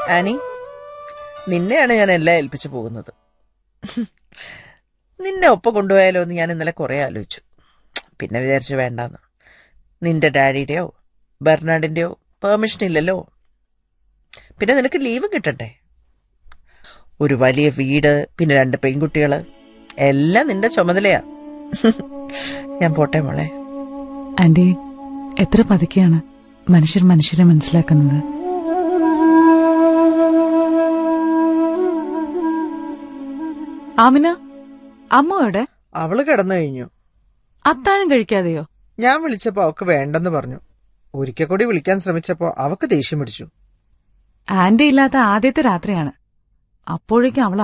Annie നിന്നെയാണ് ഞാൻ എല്ലാം ഏൽപ്പിച്ചു പോകുന്നത് നിന്നെ ഒപ്പം കൊണ്ടുപോയാലോ എന്ന് ഞാൻ ഇന്നലെ കുറെ ആലോചിച്ചു പിന്നെ വിചാരിച്ചു വേണ്ടാന്ന് നിന്റെ ഡാഡിയുടെയോ ബെർണാഡിന്റെയോ പെർമിഷൻ ഇല്ലല്ലോ പിന്നെ നിനക്ക് ലീവ് കിട്ടണ്ടേ ഒരു വലിയ വീട് പിന്നെ രണ്ട് പെൺകുട്ടികള് എല്ലാം നിന്റെ ചുമതലയാ ഞാൻ പോട്ടെ മോളെ ആന്റി എത്ര പതുക്കെയാണ് മനുഷ്യർ മനുഷ്യരെ മനസ്സിലാക്കുന്നത് ആമിന അമ്മ എവിടെ അവള് കിടന്നു കഴിഞ്ഞു അത്താഴം കഴിക്കാതെയോ ഞാൻ വിളിച്ചപ്പോ അവക്ക് വേണ്ടെന്ന് പറഞ്ഞു ഒരിക്കൽ കൂടി വിളിക്കാൻ ശ്രമിച്ചപ്പോ അവക്ക് ദേഷ്യം പിടിച്ചു ആന്റി ഇല്ലാത്ത ആദ്യത്തെ രാത്രിയാണ് അപ്പോഴേക്കും അവൾ